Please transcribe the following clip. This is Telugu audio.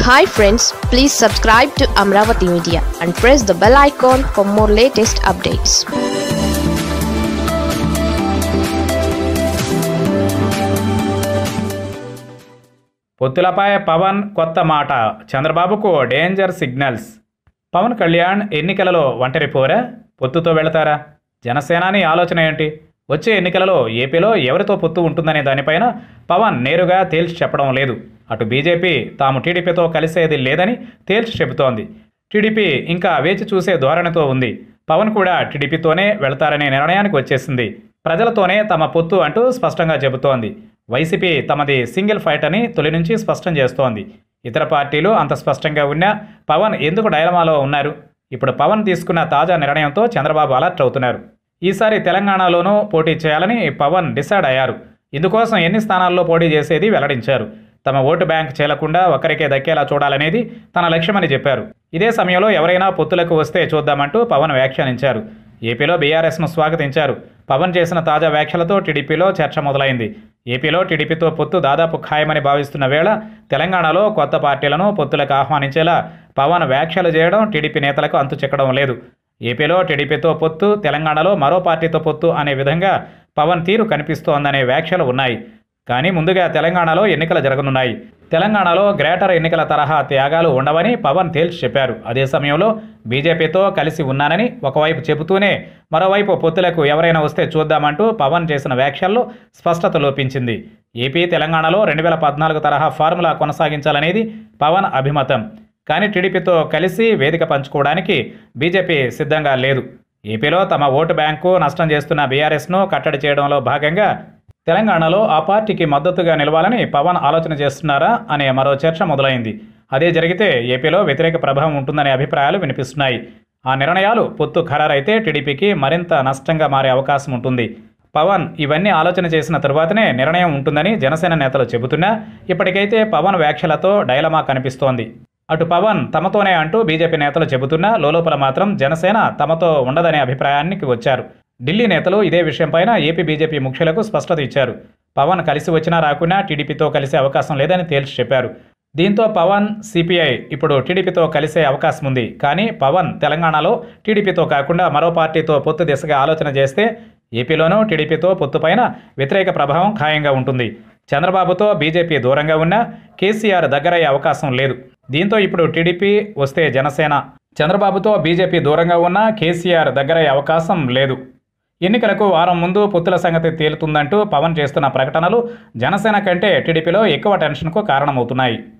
hi friends please subscribe to Amaravati media and press the bell icon for more latest updates పొత్తులపై పవన్ కొత్త మాట చంద్రబాబుకు డేంజర్ సిగ్నల్స్ పవన్ కళ్యాణ్ ఎన్నికలలో ఒంటరి పోరా పొత్తుతో వెళతారా జనసేనాని ఆలోచన ఏంటి వచ్చే ఎన్నికలలో ఏపీలో ఎవరితో పొత్తు ఉంటుందనే దానిపైన పవన్ నేరుగా తేల్చి చెప్పడం లేదు అటు బీజేపీ తాము టీడీపీతో కలిసేది లేదని తేల్చి చెబుతోంది టీడీపీ ఇంకా వేచి చూసే ధోరణితో ఉంది పవన్ కూడా టీడీపీతోనే వెళతారనే నిర్ణయానికి వచ్చేసింది ప్రజలతోనే తమ పొత్తు అంటూ స్పష్టంగా చెబుతోంది వైసీపీ తమది సింగిల్ ఫైట్ అని తొలి నుంచి స్పష్టం చేస్తోంది ఇతర పార్టీలు అంత స్పష్టంగా ఉన్నా పవన్ ఎందుకు డైలమాలో ఉన్నారు ఇప్పుడు పవన్ తీసుకున్న తాజా నిర్ణయంతో చంద్రబాబు అలర్ట్ అవుతున్నారు ఈసారి తెలంగాణలోనూ పోటీ చేయాలని పవన్ డిసైడ్ అయ్యారు ఇందుకోసం ఎన్ని స్థానాల్లో పోటీ చేసేది వెల్లడించారు తమ ఓటు బ్యాంక్ చేలకుండా ఒకరికే దక్కేలా చూడాలనేది తన లక్ష్యమని చెప్పారు ఇదే సమయంలో ఎవరైనా పొత్తులకు వస్తే చూద్దామంటూ పవన్ వ్యాఖ్యానించారు ఏపీలో బీఆర్ఎస్ను స్వాగతించారు పవన్ చేసిన తాజా వ్యాఖ్యలతో టీడీపీలో చర్చ మొదలైంది ఏపీలో టీడీపీతో పొత్తు దాదాపు ఖాయమని భావిస్తున్న వేళ తెలంగాణలో కొత్త పార్టీలను పొత్తులకు ఆహ్వానించేలా పవన్ వ్యాఖ్యలు చేయడం టీడీపీ నేతలకు అంతు చిక్కడం లేదు ఏపీలో టీడీపీతో పొత్తు తెలంగాణలో మరో పార్టీతో పొత్తు అనే విధంగా పవన్ తీరు కనిపిస్తోందనే వ్యాఖ్యలు ఉన్నాయి కానీ ముందుగా తెలంగాణలో ఎన్నికలు జరగనున్నాయి తెలంగాణలో గ్రేటర్ ఎన్నికల తరహా త్యాగాలు ఉండవని పవన్ తేల్చి చెప్పారు అదే సమయంలో బీజేపీతో కలిసి ఉన్నానని ఒకవైపు చెబుతూనే మరోవైపు పొత్తులకు ఎవరైనా వస్తే చూద్దామంటూ పవన్ చేసిన వ్యాఖ్యల్లో స్పష్టత లోపించింది ఏపీ తెలంగాణలో రెండు వేల పద్నాలుగు తరహా ఫార్ములా కొనసాగించాలనేది పవన్ అభిమతం కానీ టీడీపీతో కలిసి వేదిక పంచుకోవడానికి బీజేపీ సిద్ధంగా లేదు ఏపీలో తమ ఓటు బ్యాంకు నష్టం చేస్తున్న బీఆర్ఎస్ను కట్టడి చేయడంలో భాగంగా తెలంగాణలో ఆ పార్టీకి మద్దతుగా నిలవాలని పవన్ ఆలోచన చేస్తున్నారా అనే మరో చర్చ మొదలైంది అదే జరిగితే ఏపీలో వ్యతిరేక ప్రభావం ఉంటుందనే అభిప్రాయాలు వినిపిస్తున్నాయి ఆ నిర్ణయాలు పొత్తు ఖరారైతే టీడీపీకి మరింత నష్టంగా మారే అవకాశం ఉంటుంది పవన్ ఇవన్నీ ఆలోచన చేసిన తరువాతనే నిర్ణయం ఉంటుందని జనసేన నేతలు చెబుతున్నా ఇప్పటికైతే పవన్ వ్యాఖ్యలతో డైలమా కనిపిస్తోంది అటు పవన్ తమతోనే అంటూ బీజేపీ నేతలు చెబుతున్నా లోలోపల మాత్రం జనసేన తమతో ఉండదనే అభిప్రాయానికి వచ్చారు ఢిల్లీ నేతలు ఇదే విషయంపైన ఏపీ బీజేపీ ముఖ్యులకు స్పష్టత ఇచ్చారు పవన్ కలిసి వచ్చినా రాకున్నా టీడీపీతో కలిసే అవకాశం లేదని తేల్చి చెప్పారు దీంతో పవన్ సిపిఐ ఇప్పుడు టీడీపీతో కలిసే అవకాశం ఉంది కానీ పవన్ తెలంగాణలో టీడీపీతో కాకుండా మరో పార్టీతో పొత్తు దిశగా ఆలోచన చేస్తే ఏపీలోనూ టీడీపీతో పొత్తుపైన వ్యతిరేక ప్రభావం ఖాయంగా ఉంటుంది చంద్రబాబుతో బీజేపీ దూరంగా ఉన్నా కేసీఆర్ దగ్గరయ్యే అవకాశం లేదు దీంతో ఇప్పుడు టీడీపీ వస్తే జనసేన చంద్రబాబుతో బీజేపీ దూరంగా ఉన్నా కేసీఆర్ దగ్గరయ్యే అవకాశం లేదు ఎన్నికలకు వారం ముందు పొత్తుల సంగతి తేలుతుందంటూ పవన్ చేస్తున్న ప్రకటనలు జనసేన కంటే టీడీపీలో ఎక్కువ టెన్షన్కు కారణమవుతున్నాయి